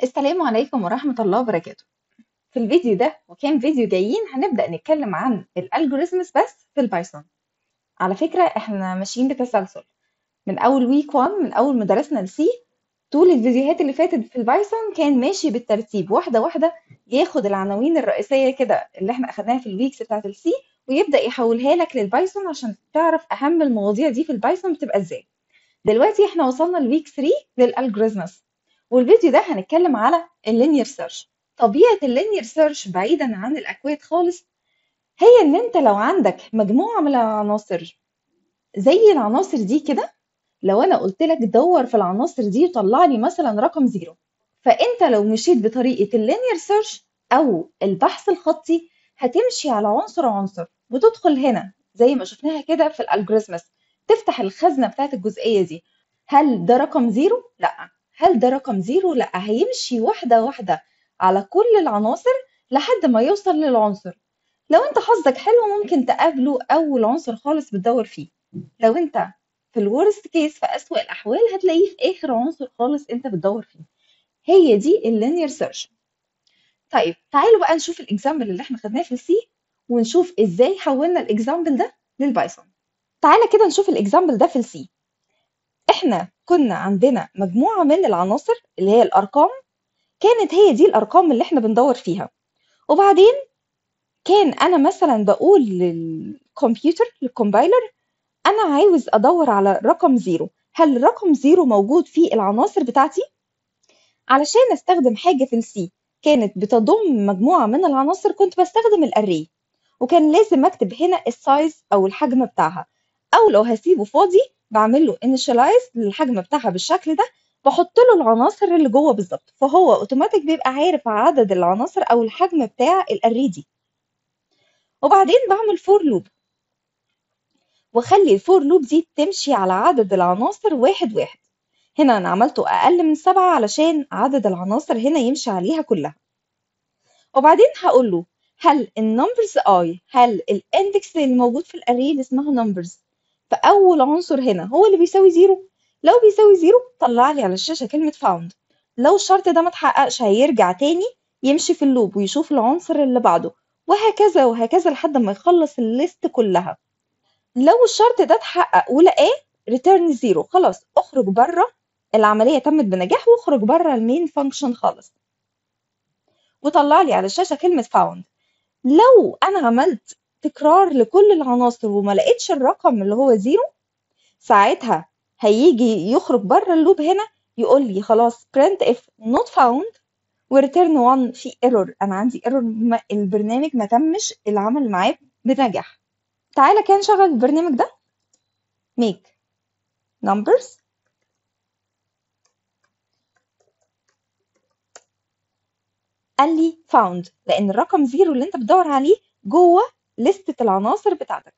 السلام عليكم ورحمة الله وبركاته في الفيديو ده وكان فيديو جايين هنبدأ نتكلم عن الالجوريزمز بس في البايثون على فكرة احنا ماشيين بتسلسل من اول ويك 1 من اول ما درسنا السي طول الفيديوهات اللي فاتت في البايثون كان ماشي بالترتيب واحدة واحدة ياخد العناوين الرئيسية كده اللي احنا اخدناها في الويكس بتاعت السي ويبدأ يحولها لك للبايثون عشان تعرف اهم المواضيع دي في البايثون بتبقى ازاي دلوقتي احنا وصلنا لويك 3 للالجوريزمز والفيديو ده هنتكلم على اللينير سيرش طبيعة اللينير سيرش بعيدا عن الأكواد خالص هي إن أنت لو عندك مجموعة من العناصر زي العناصر دي كده لو أنا قلت لك دور في العناصر دي وطلع لي مثلا رقم زيرو فأنت لو مشيت بطريقة اللينير سيرش أو البحث الخطي هتمشي على عنصر عنصر وتدخل هنا زي ما شفناها كده في الالجوريزمز تفتح الخزنة بتاعت الجزئية دي هل ده رقم زيرو؟ لأ هل ده رقم زيرو؟ لأ هيمشي واحدة واحدة على كل العناصر لحد ما يوصل للعنصر لو انت حظك حلو ممكن تقابله أول عنصر خالص بتدور فيه لو انت في الورست كيس في أسوأ الأحوال هتلاقيه في آخر عنصر خالص انت بتدور فيه هي دي اللينير سيرش طيب تعالوا بقى نشوف الاكزامبل اللي احنا خدناه في السي ونشوف ازاي حولنا الاكزامبل ده للبايثون تعالى كده نشوف الاكزامبل ده في السي احنا كنا عندنا مجموعة من العناصر اللي هي الأرقام كانت هي دي الأرقام اللي احنا بندور فيها وبعدين كان أنا مثلا بقول للكمبيوتر للكومبايلر أنا عاوز أدور على رقم زيرو هل رقم زيرو موجود في العناصر بتاعتي؟ علشان أستخدم حاجة في السي كانت بتضم مجموعة من العناصر كنت بستخدم الأري وكان لازم أكتب هنا السايز أو الحجم بتاعها أو لو هسيبه فاضي بعمل له initialize للحجم بتاعها بالشكل ده بحط له العناصر اللي جوه بالظبط فهو اوتوماتيك بيبقى عارف عدد العناصر او الحجم بتاع الاري دي وبعدين بعمل فور لوب واخلي الفور لوب دي تمشي على عدد العناصر واحد واحد هنا انا عملته اقل من سبعة علشان عدد العناصر هنا يمشي عليها كلها وبعدين هقول له هل النمبرز اي هل الاندكس اللي موجود في الاري اللي اسمها نمبرز فاول عنصر هنا هو اللي بيساوي زيرو لو بيساوي زيرو طلع لي على الشاشه كلمه فاوند لو الشرط ده ما اتحققش هيرجع تاني يمشي في اللوب ويشوف العنصر اللي بعده وهكذا وهكذا لحد ما يخلص الليست كلها لو الشرط ده اتحقق ولقاه ريتيرن زيرو خلاص اخرج بره العمليه تمت بنجاح واخرج بره المين فانكشن خالص وطلع لي على الشاشه كلمه فاوند لو انا عملت تكرار لكل العناصر وما لقيتش الرقم اللي هو زيرو ساعتها هيجي يخرج بره اللوب هنا يقول لي خلاص print if not found وreturn 1 في error انا عندي error ما البرنامج ما تمش العمل معاه بنجاح تعالى كده نشغل البرنامج ده make numbers قال لي found لان الرقم زيرو اللي انت بتدور عليه جوه لستة العناصر بتاعتك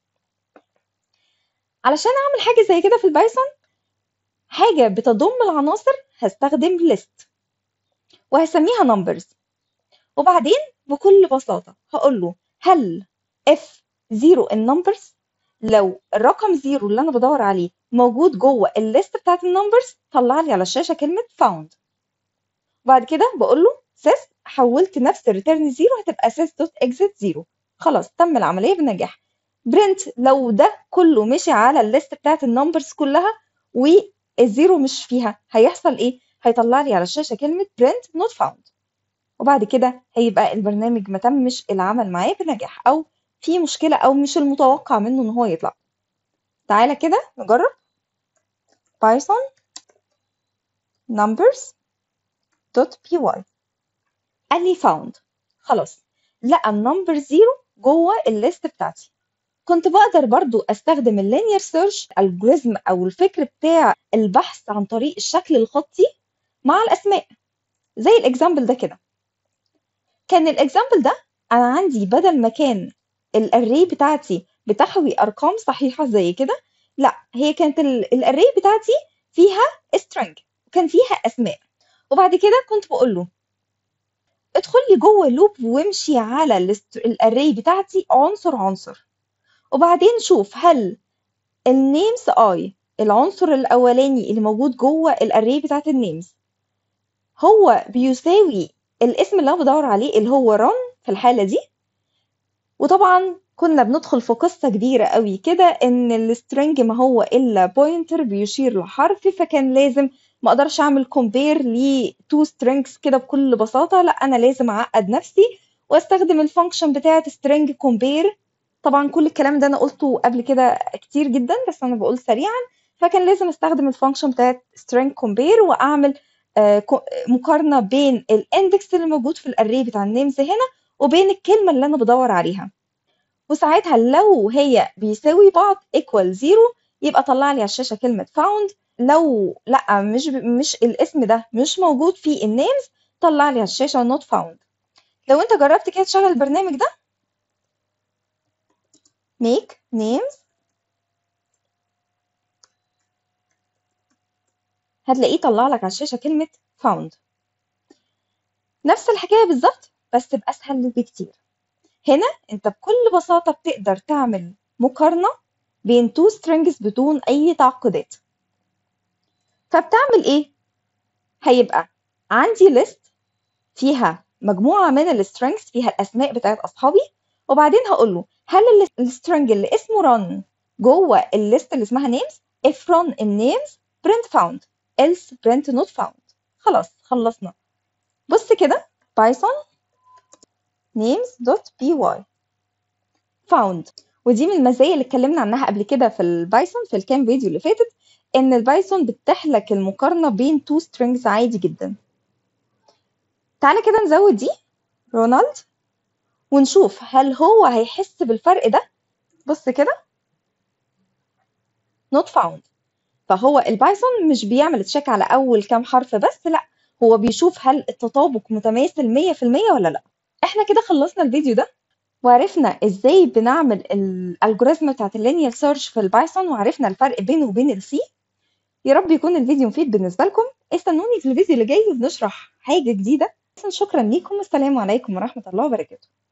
علشان اعمل حاجه زي كده في البايثون حاجه بتضم العناصر هستخدم list وهسميها numbers وبعدين بكل بساطه هقول له هل f 0 النمبرز لو الرقم زيرو اللي انا بدور عليه موجود جوه الليست بتاعت النمبرز طلع لي على الشاشه كلمه found وبعد كده بقول له sys حولت نفس الريتيرن زيرو هتبقى sys دوت exit زيرو خلاص تم العمليه بنجاح برنت لو ده كله مشي على الليست بتاعت النمبرز كلها والزيرو مش فيها هيحصل ايه هيطلع لي على الشاشه كلمه برنت not found وبعد كده هيبقى البرنامج ما تمش العمل معاه بنجاح او في مشكله او مش المتوقع منه ان هو يطلع تعالى كده نجرب python numbers py قال لي found خلاص لقى النمبر زيرو جوه الليست بتاعتي كنت بقدر برضو استخدم اللينير سيرش الجوريزم او الفكر بتاع البحث عن طريق الشكل الخطي مع الاسماء زي الاكزامبل ده كده كان الاكزامبل ده انا عندي بدل ما كان الاري بتاعتي بتحوي ارقام صحيحه زي كده لا هي كانت الاري بتاعتي فيها string وكان فيها اسماء وبعد كده كنت بقول له ادخل لي جوه اللوب وامشي على الاري بتاعتي عنصر عنصر وبعدين شوف هل النيمز اي العنصر الاولاني اللي موجود جوه الاري بتاعت النيمز هو بيساوي الاسم اللي انا بدور عليه اللي هو run في الحالة دي وطبعا كنا بندخل في قصة كبيرة قوي كده ان السترنج ما هو الا بوينتر بيشير لحرف فكان لازم ما اقدرش اعمل كومبير ل تو سترينجز كده بكل بساطة لا انا لازم اعقد نفسي واستخدم الفانكشن بتاعة string compare طبعا كل الكلام ده انا قلته قبل كده كتير جدا بس انا بقول سريعا فكان لازم استخدم الفانكشن بتاعة string compare واعمل آه، كو- مقارنة بين الاندكس اللي موجود في الاري بتاع النيمز هنا وبين الكلمة اللي انا بدور عليها وساعتها لو هي بيساوي بعض equal zero يبقى طلع لي على الشاشة كلمة found لو لا مش مش الاسم ده مش موجود في النيمز طلع لي على الشاشة not found لو انت جربت كده تشغل البرنامج ده make names هتلاقيه طلع لك على الشاشة كلمة found نفس الحكاية بالظبط بس بأسهل بكتير هنا انت بكل بساطة بتقدر تعمل مقارنة بين two strings بدون أي تعقيدات فبتعمل ايه؟ هيبقى عندي list فيها مجموعة من السترينجز فيها الأسماء بتاعت أصحابي وبعدين هقول له هل السترنج اللي اسمه run جوه الليست اللي اسمها names if run in names print found else print not found خلاص خلصنا بص كده python names.py found ودي من المزايا اللي اتكلمنا عنها قبل كده في البايثون في الكام فيديو اللي فاتت ان البايثون بتتيح لك المقارنة بين تو strings عادي جدا تعالى كده نزود دي رونالد ونشوف هل هو هيحس بالفرق ده بص كده not found فهو البايثون مش بيعمل تشيك على اول كام حرف بس لا هو بيشوف هل التطابق متماثل 100% ولا لا احنا كده خلصنا الفيديو ده وعرفنا ازاي بنعمل الالجوريزم بتاعت اللينير سيرش في البايثون وعرفنا الفرق بينه وبين السي يا رب يكون الفيديو مفيد بالنسبه لكم استنوني في الفيديو اللي جاي وبنشرح حاجه جديده شكرا ليكم والسلام عليكم ورحمه الله وبركاته